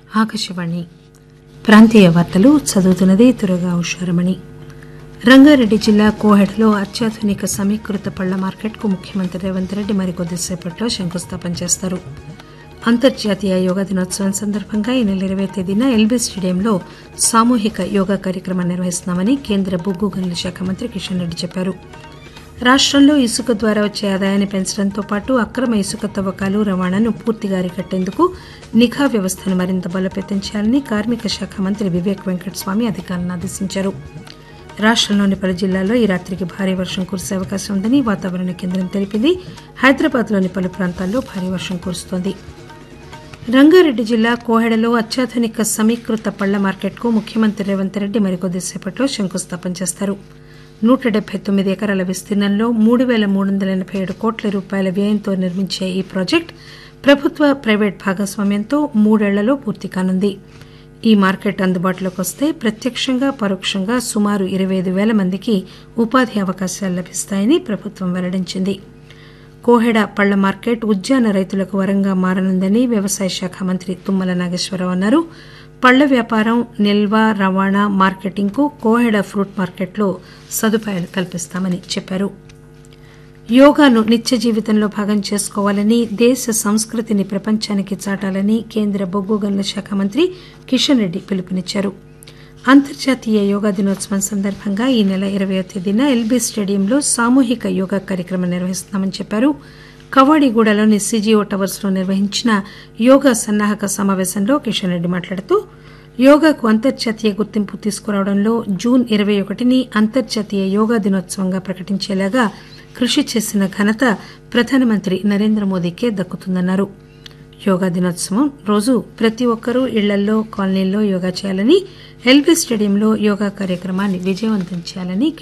ఆకాశవాణి ప్రాంతీయ వార్తలు చదువుతున్నది తురగా ఉషారమణి రంగారెడ్డి జిల్లా కోహెడలో అత్యాధునిక సమీకృత పళ్ల మార్కెట్కు ముఖ్యమంత్రి రేవంత్ రెడ్డి మరికొద్దిసేపట్లో శంకుస్థాపన చేస్తారు అంతర్జాతీయ యోగా దినోత్సవం సందర్భంగా ఈ నెల ఇరవై తేదీన ఎల్బీ స్టేడియంలో సామూహిక యోగా కార్యక్రమం నిర్వహిస్తున్నామని కేంద్ర బొగ్గు గనుల శాఖ మంత్రి కిషన్ రెడ్డి చెప్పారు రాష్టంలో ఇసుక ద్వారా వచ్చే ఆదాయాన్ని పెంచడంతో పాటు అక్రమ ఇసుక తవ్వకాలు రవాణాను పూర్తిగా అరికట్టేందుకు నిఘా వ్యవస్థను మరింత బలోపేతం చేయాలని కార్మిక శాఖ మంత్రి వివేక్ వెంకటస్వామి అధికారులను ఆదేశించారు రాష్టంలోని పలు జిల్లాల్లో ఈ రాత్రికి భారీ వర్షం కురిసే అవకాశం ఉందని వాతావరణ కేంద్రం తెలిపింది హైదరాబాద్లోని పలు ప్రాంతాల్లో భారీ వర్షం కురుస్తోంది రంగారెడ్డి జిల్లా కోహెడలో అత్యాధునిక సమీకృత పళ్ల మార్కెట్కు ముఖ్యమంత్రి రేవంత్ రెడ్డి మరికొద్దిసేపట్లో శంకుస్థాపన చేస్తారు నూట డెబ్బై తొమ్మిది ఎకరాల విస్తీర్ణంలో మూడు పేల మూడు వందల ఎనబై ఏడు కోట్ల రూపాయల వ్యయంతో నిర్మించే ఈ ప్రాజెక్టు ప్రభుత్వ ప్రైవేట్ భాగస్వామ్యంతో మూడేళ్లలో పూర్తి కానుంది ఈ మార్కెట్ అందుబాటులోకి వస్తే ప్రత్యక్షంగా పరోక్షంగా సుమారు ఇరవై ఐదు పేల మందికి ఉపాధి అవకాశాలు లభిస్తాయని ప్రభుత్వం వెల్లడించింది కోహెడ పళ్ల మార్కెట్ ఉద్యాన రైతులకు వరంగా మారనుందని వ్యవసాయ శాఖ మంత్రి తుమ్మల నాగేశ్వరరావు అన్నారు పళ్ల వ్యాపారం నిల్వ రవాణా మార్కెటింగ్ కు కోహెడ ఫ్రూట్ మార్కెట్లో సదుపాయాలు కల్పిస్తామని చెప్పారు యోగాను నిత్య జీవితంలో భాగం చేసుకోవాలని దేశ సంస్కృతిని ప్రపంచానికి చాటాలని కేంద్ర బొగ్గు గనుల శాఖ మంత్రి కిషన్ రెడ్డి పిలుపునిచ్చారు అంతర్జాతీయ యోగా దినోత్సవం సందర్భంగా ఈ నెల ఇరవయో తేదీన ఎల్బీ స్టేడియంలో సామూహిక యోగా కార్యక్రమం నిర్వహిస్తున్నామని చెప్పారు కవాడిగూడలోని సీజీఓ టవర్స్ లో నిర్వహించిన యోగా సన్నాహక సమావేశంలో కిషన్ రెడ్డి మాట్లాడుతూ యోగాకు అంతర్జాతీయ గుర్తింపు తీసుకురావడంలో జూన్ ఇరవై ఒకటిని అంతర్జాతీయ యోగా దినోత్సవంగా ప్రకటించేలాగా కృషి చేసిన ఘనత ప్రధానమంత్రి నరేంద్ర మోదీకే దక్కుతుందన్నారు యోగా దినోత్సవం రోజు ప్రతి ఒక్కరూ ఇళ్లల్లో కాలనీల్లో యోగా చేయాలని ఎల్బీ స్టేడియంలో యోగా కార్యక్రమాన్ని విజయవంతం చేయాలని